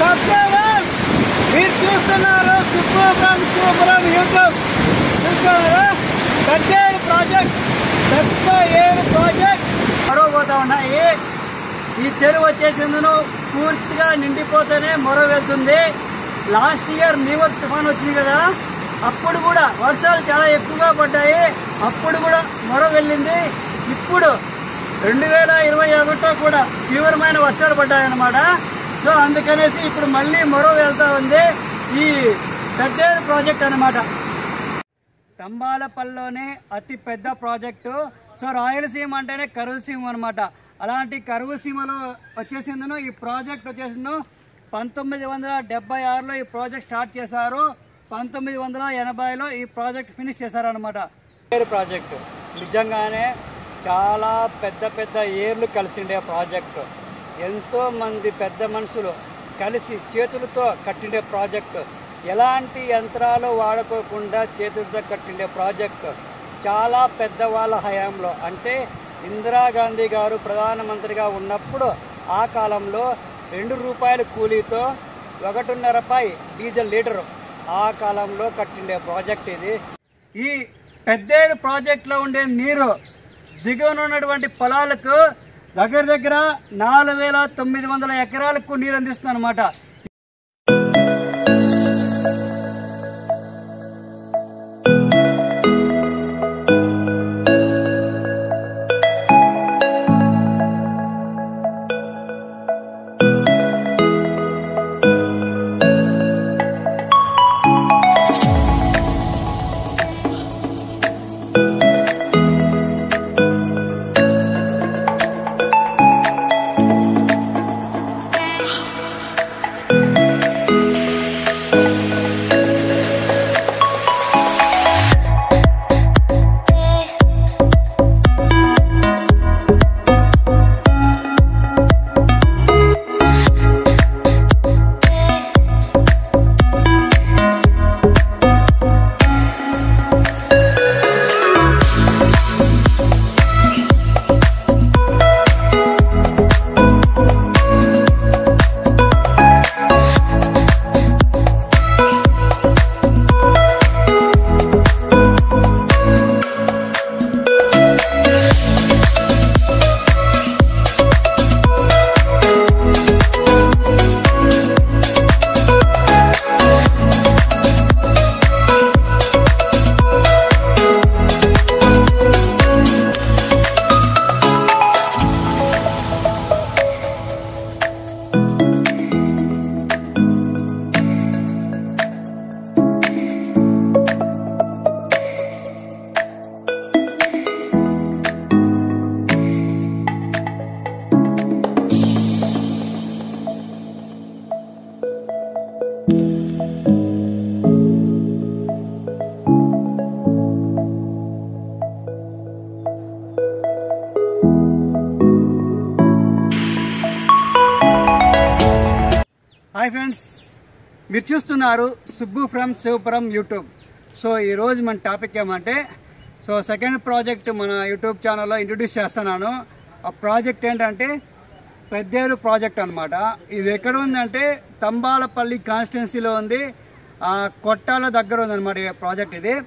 subscribers మీరు చూస్తున్నారు సుబ్బురం సూపురం YouTube చూస్తున్నారా పెద్ద ప్రాజెక్ట్ పెద్ద ఏడు ప్రాజెక్ట్ మరో పోతా ఉన్నాయి ఈ చెరువు వచ్చేసిందును పూర్తిగా నిండిపోతేనే మొర వెళ్తుంది లాస్ట్ ఇయర్ నీవర్ తుఫాన్ వచ్చింది కదా అప్పుడు కూడా వర్షాలు చాలా ఎక్కువగా పడ్డాయి అప్పుడు కూడా మొర వెళ్ళింది ఇప్పుడు రెండు వేల ఇరవై ఒకటో కూడా తీవ్రమైన వర్షాలు పడ్డాయన్నమాట సో అందుకనేసి ఇప్పుడు మళ్ళీ మొర వెళ్తా ఉంది ఈ పెద్ద ప్రాజెక్ట్ అన్నమాట తంబాలపల్లిలోనే అతి పెద్ద ప్రాజెక్టు సో రాయలసీమ అంటేనే కరువు సీమ అనమాట అలాంటి కరువు సీమలో వచ్చేసిందను ఈ ప్రాజెక్ట్ వచ్చేసిందో పంతొమ్మిది వందల డెబ్బై ఆరులో ఈ ప్రాజెక్ట్ స్టార్ట్ చేశారు పంతొమ్మిది వందల ఎనభైలో ఈ ప్రాజెక్ట్ ఫినిష్ చేశారనమాట ప్రాజెక్టు నిజంగానే చాలా పెద్ద పెద్ద ఏర్లు కలిసిండే ప్రాజెక్టు ఎంతో మంది పెద్ద మనుషులు కలిసి చేతులతో కట్టిండే ప్రాజెక్టు ఎలాంటి యంత్రాలు వాడుకోకుండా చేతులతో కట్టిండే ప్రాజెక్టు చాలా పెద్దవాళ్ళ హయాంలో అంటే ఇందిరాగాంధీ గారు ప్రధానమంత్రిగా ఉన్నప్పుడు ఆ కాలంలో రెండు రూపాయల కూలీతో ఒకటిన్నరపై డీజిల్ లీటరు ఆ కాలంలో కట్టిండే ప్రాజెక్ట్ ఇది ఈ పెద్దేరు ప్రాజెక్ట్లో ఉండే నీరు దిగువన ఉన్నటువంటి పొలాలకు దగ్గర దగ్గర నాలుగు వేల తొమ్మిది వందల ఎకరాలకు నీరు అందిస్తుంది అనమాట హాయ్ ఫ్రెండ్స్ మీరు చూస్తున్నారు Subbu from Shivapuram YouTube so ఈరోజు మన టాపిక్ ఏమంటే సో సెకండ్ ప్రాజెక్ట్ మన యూట్యూబ్ ఛానల్లో ఇంట్రడ్యూస్ చేస్తున్నాను ఆ ప్రాజెక్ట్ ఏంటంటే పెద్దేరు ప్రాజెక్ట్ అన్నమాట ఇది ఎక్కడ ఉందంటే తంబాలపల్లి కాన్స్టిట్యున్సీలో ఉంది ఆ కొట్టాల దగ్గర ఉందన్నమాట ఈ ప్రాజెక్ట్ ఇది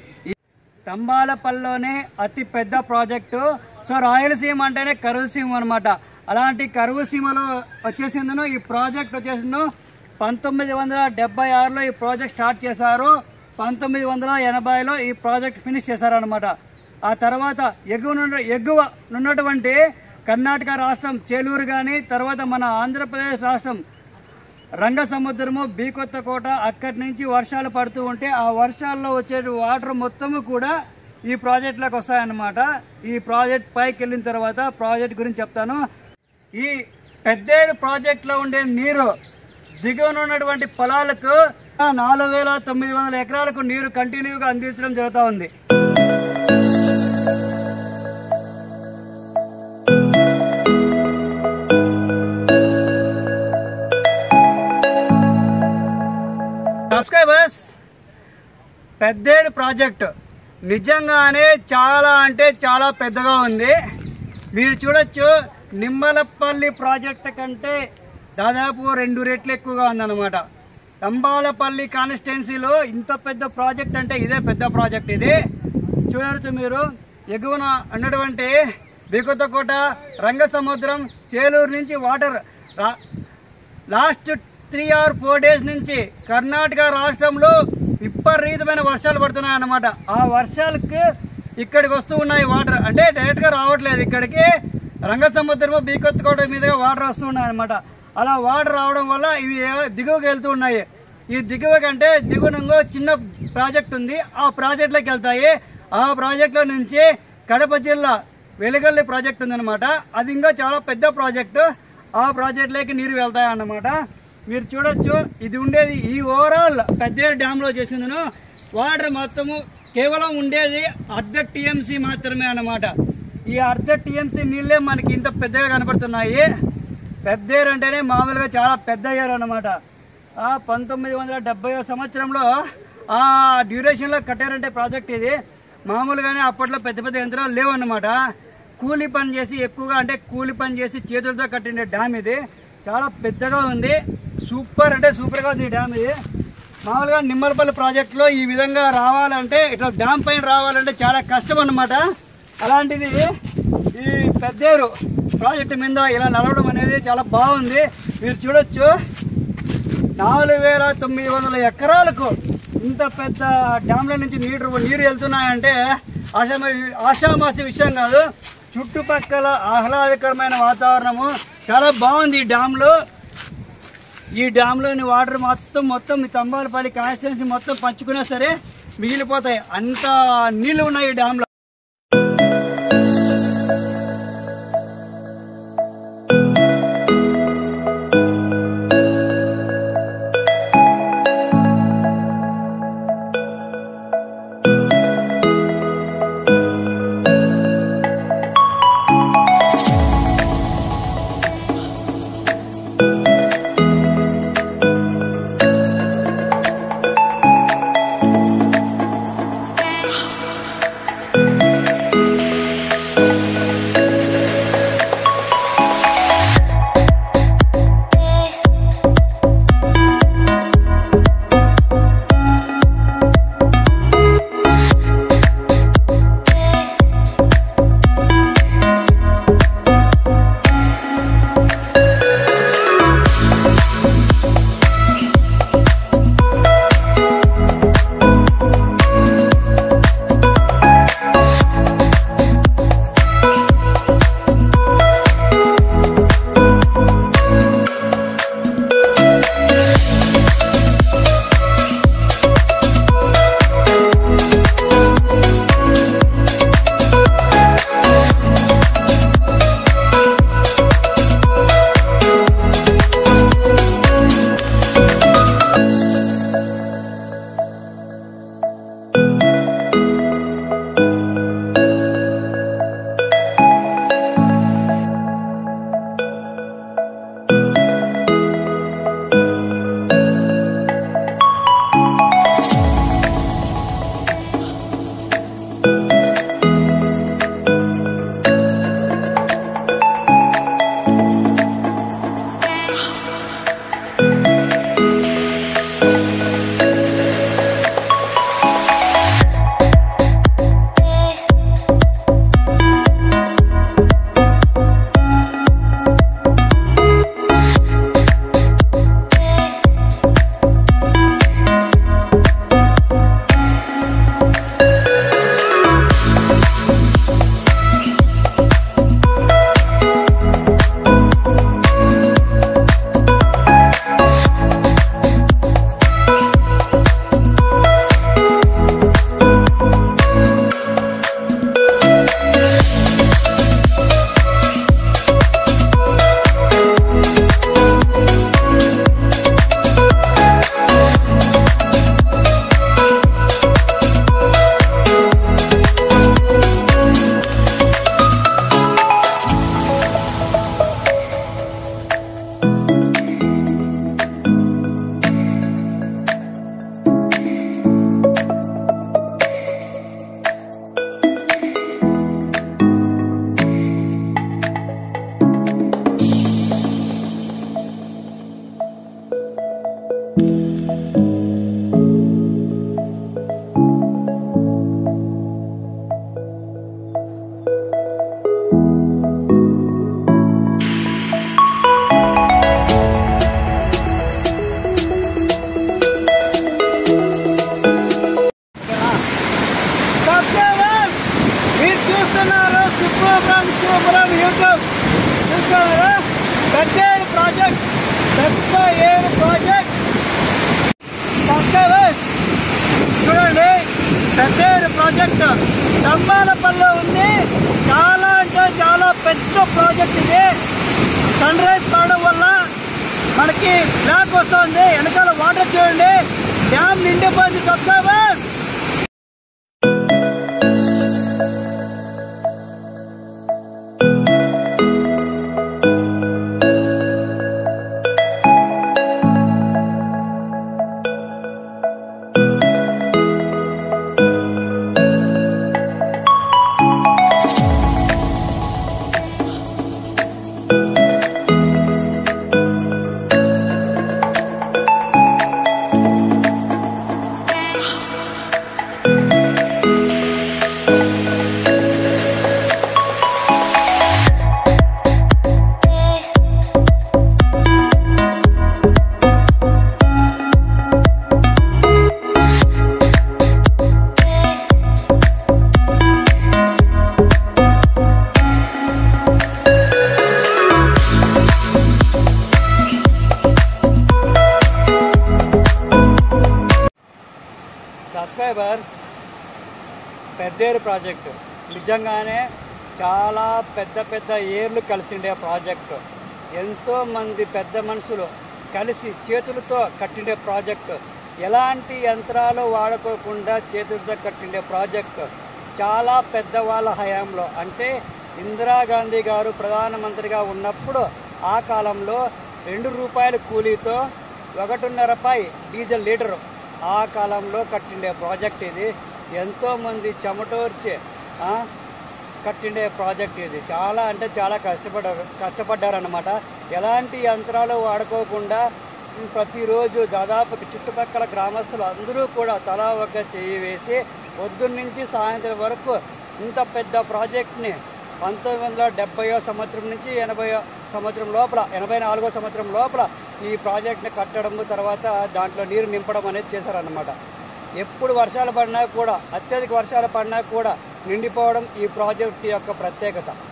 తంబాలపల్లిలోనే అతి పెద్ద ప్రాజెక్టు సో రాయలసీమ అంటేనే కరువు సీమ అనమాట అలాంటి కరువు సీమలో వచ్చేసిందను ఈ ప్రాజెక్ట్ వచ్చేసిందో పంతొమ్మిది వందల డెబ్బై ఆరులో ఈ ప్రాజెక్ట్ స్టార్ట్ చేశారు పంతొమ్మిది వందల ఎనభైలో ఈ ప్రాజెక్ట్ ఫినిష్ చేశారనమాట ఆ తర్వాత ఎగువ నుండి ఎగువ ఉన్నటువంటి కర్ణాటక రాష్ట్రం చేలూరు కానీ తర్వాత మన ఆంధ్రప్రదేశ్ రాష్ట్రం రంగసముద్రము బీకొత్త కోట అక్కడి నుంచి వర్షాలు పడుతూ ఉంటే ఆ వర్షాల్లో వచ్చే వాటర్ మొత్తము కూడా ఈ ప్రాజెక్ట్లోకి వస్తాయన్నమాట ఈ ప్రాజెక్ట్ పైకి వెళ్ళిన తర్వాత ప్రాజెక్ట్ గురించి చెప్తాను ఈ పెద్దేరు ప్రాజెక్ట్లో ఉండే నీరు దిగువన ఉన్నటువంటి పొలాలకు నాలుగు వేల తొమ్మిది వందల ఎకరాలకు నీరు కంటిన్యూగా అందించడం జరుగుతూ ఉంది సబ్స్క్రైబర్స్ పెద్దేరు ప్రాజెక్ట్ నిజంగానే చాలా అంటే చాలా పెద్దగా ఉంది మీరు చూడొచ్చు నిమ్మలపల్లి ప్రాజెక్ట్ కంటే దాదాపు రెండు రెట్లు ఎక్కువగా ఉందన్నమాట తంబాలపల్లి కాన్స్టిట్యున్సీలో ఇంత పెద్ద ప్రాజెక్ట్ అంటే ఇదే పెద్ద ప్రాజెక్ట్ ఇది చూడవచ్చు మీరు ఎగువన ఉన్నటువంటి బికొత్తకోట రంగసముద్రం చేలూరు నుంచి వాటర్ రా- last three or four days నుంచి కర్ణాటక రాష్ట్రంలో విపరీతమైన వర్షాలు పడుతున్నాయి అన్నమాట ఆ వర్షాలకు ఇక్కడికి వస్తూ ఉన్నాయి వాటర్ అంటే డైరెక్ట్గా రావట్లేదు ఇక్కడికి రంగసముద్రము బీకొత్తకోట మీదుగా వాటర్ వస్తూ ఉన్నాయి అన్నమాట అలా వాటర్ రావడం వల్ల ఇవి దిగువకి వెళ్తూ ఉన్నాయి ఈ దిగువ కంటే దిగువనంగా చిన్న ప్రాజెక్ట్ ఉంది ఆ ప్రాజెక్ట్లోకి వెళ్తాయి ఆ ప్రాజెక్టులో నుంచి కడప జిల్లా వెలుగల్లి ప్రాజెక్ట్ ఉందన్నమాట అది ఇంకా చాలా పెద్ద ప్రాజెక్టు ఆ ప్రాజెక్టులోకి నీరు వెళ్తాయి అన్నమాట మీరు చూడొచ్చు ఇది ఉండేది ఈ ఓవరాల్ పెద్ద డ్యామ్లో చేసిందను వాటర్ మొత్తము కేవలం ఉండేది అర్ధ టీఎంసీ మాత్రమే అన్నమాట ఈ అర్ధ టీఎంసీ నీళ్ళే మనకి ఇంత పెద్దగా కనపడుతున్నాయి పెద్ద ఏరు అంటేనే మామూలుగా చాలా పెద్ద ఏరు అనమాట పంతొమ్మిది వందల డెబ్బై సంవత్సరంలో ఆ డ్యూరేషన్లో కట్టారంటే ప్రాజెక్ట్ ఇది మామూలుగానే అప్పట్లో పెద్ద పెద్ద యంత్రాలు లేవన్నమాట కూలి పని చేసి ఎక్కువగా అంటే కూలి పని చేసి చేతులతో కట్టిన డ్యామ్ ఇది చాలా పెద్దగా ఉంది సూపర్ అంటే సూపర్గా ఉంది ఈ డ్యామ్ ఇది మామూలుగా నిమ్మలపల్లి ప్రాజెక్టులో ఈ విధంగా రావాలంటే ఇట్లా డ్యామ్ పైన రావాలంటే చాలా కష్టం అన్నమాట అలాంటిది ఈ పెద్దేరు ప్రాజెక్టు మీద ఇలా నడవడం అనేది చాలా బాగుంది మీరు చూడొచ్చు నాలుగు వేల తొమ్మిది వందల ఎకరాలకు ఇంత పెద్ద డ్యామ్ల నుంచి నీరు నీరు వెళ్తున్నాయంటే ఆషామా ఆషామాసి విషయం కాదు చుట్టుపక్కల ఆహ్లాదకరమైన వాతావరణము చాలా బాగుంది ఈ డ్యామ్లో ఈ డ్యామ్లోని వాటర్ మొత్తం మొత్తం ఈ తంబాలపల్లి కాన్స్టిట్యున్సీ మొత్తం పంచుకున్నా సరే మిగిలిపోతాయి అంత నీళ్లు ఉన్నాయి ఈ డ్యామ్లో వర్క్ వస్తుంది వెనకాల వాటర్ చూడండి డ్యామ్ నిండిపోయింది సబ్స్క్రైబర్స్ సబ్స్క్రైబర్స్ పెద్దేరు ప్రాజెక్టు నిజంగానే చాలా పెద్ద పెద్ద ఏర్లు కలిసిండే ప్రాజెక్టు ఎంతో మంది పెద్ద మనుషులు కలిసి చేతులతో కట్టిండే ప్రాజెక్టు ఎలాంటి యంత్రాలు వాడుకోకుండా చేతులతో కట్టిండే ప్రాజెక్టు చాలా పెద్దవాళ్ళ హయాంలో అంటే ఇందిరాగాంధీ గారు ప్రధానమంత్రిగా ఉన్నప్పుడు ఆ కాలంలో రెండు రూపాయల కూలీతో ఒకటిన్నరపై డీజిల్ లీటరు ఆ కాలంలో కట్టిండే ప్రాజెక్ట్ ఇది ఎంతోమంది చెమటోర్చి ఆ, కట్టిండే ప్రాజెక్ట్ ఇది చాలా అంటే చాలా కష్టపడ్డారు కష్టపడ్డారన్నమాట ఎలాంటి యంత్రాలు వాడుకోకుండా ప్రతిరోజు దాదాపు చుట్టుపక్కల గ్రామస్తులు అందరూ కూడా తలా ఒక చేయి వేసి పొద్దున్న నుంచి సాయంత్రం వరకు ఇంత పెద్ద ప్రాజెక్ట్ని పంతొమ్మిది వందల డెబ్బయో సంవత్సరం నుంచి ఎనభై సంవత్సరం లోపల ఎనభై నాలుగో సంవత్సరం లోపల ఈ ప్రాజెక్ట్ని కట్టడం తర్వాత దాంట్లో నీరు నింపడం అనేది చేశారన్నమాట ఎప్పుడు వర్షాలు పడినా కూడా అత్యధిక వర్షాలు పడినా కూడా నిండిపోవడం ఈ ప్రాజెక్ట్ యొక్క ప్రత్యేకత